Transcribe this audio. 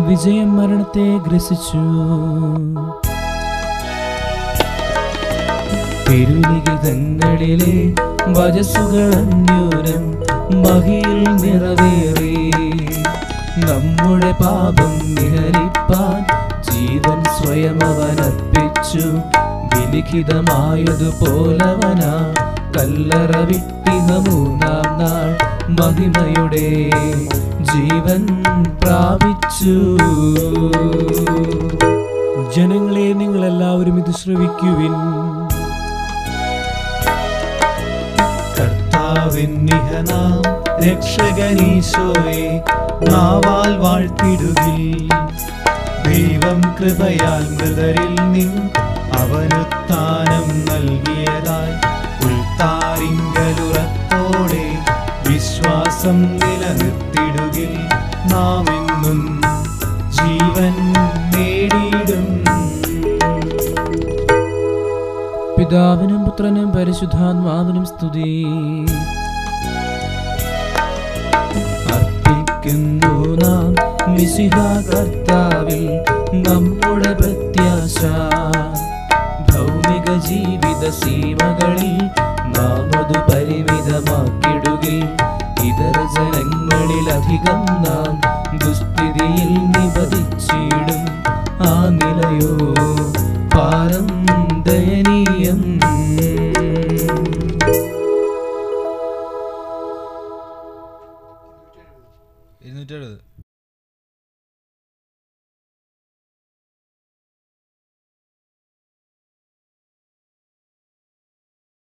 വിജയം മരണത്തെ ഗ്രസിച്ചു തിരുലിഖിതങ്ങളിലെ വജസ്സുകൾ അന്യൂനം മഹിയിൽ നിറവേറി നമ്മുടെ പാപം നിഹരിപ്പാൻ ജീവൻ സ്വയം അവനർപ്പിച്ചു വിലിഖിതമായതുപോലവനാ കല്ലറ വിട്ടിന മൂന്നാം നാൾ മഹിമയുടെ ജീവൻ പ്രാപിച്ചു ജനങ്ങളെ നിങ്ങൾ എല്ലാവരും ഇത് ശ്രവിക്കുവിൻ കർത്താവിന്നിഹനാം രക്ഷകനീശോയെ നാവാൽ വാഴ്ത്തിടുകിൽ ദൈവം കൃപയാൽ മൃതരിൽ നിൻ അവനുത്ഥാനം നൽകിയതായി ഉൾത്താരിങ്കലുറത്തോടെ വിശ്വാസം നിലനിർത്തിടുകിൽ നാം എന്നും ജീവൻ നേടിയിടും പിതാവിനും പുത്രനും പരിശുദ്ധാത്മാവിനും സ്തുതി അർപ്പിക്കുന്നു നാം മിശിഹ കർത്താവിൽ നമ്മുടെ പ്രത്യാശ ഭൗമിക ജീവിത സീമകളിൽ നാം അത് പരിമിതമാക്കിടുകിൽ ഇതര ജനങ്ങളിലധികം നാം ദുസ്ഥിതിയിൽ നിപതിച്ചിടും ആ നിലയോ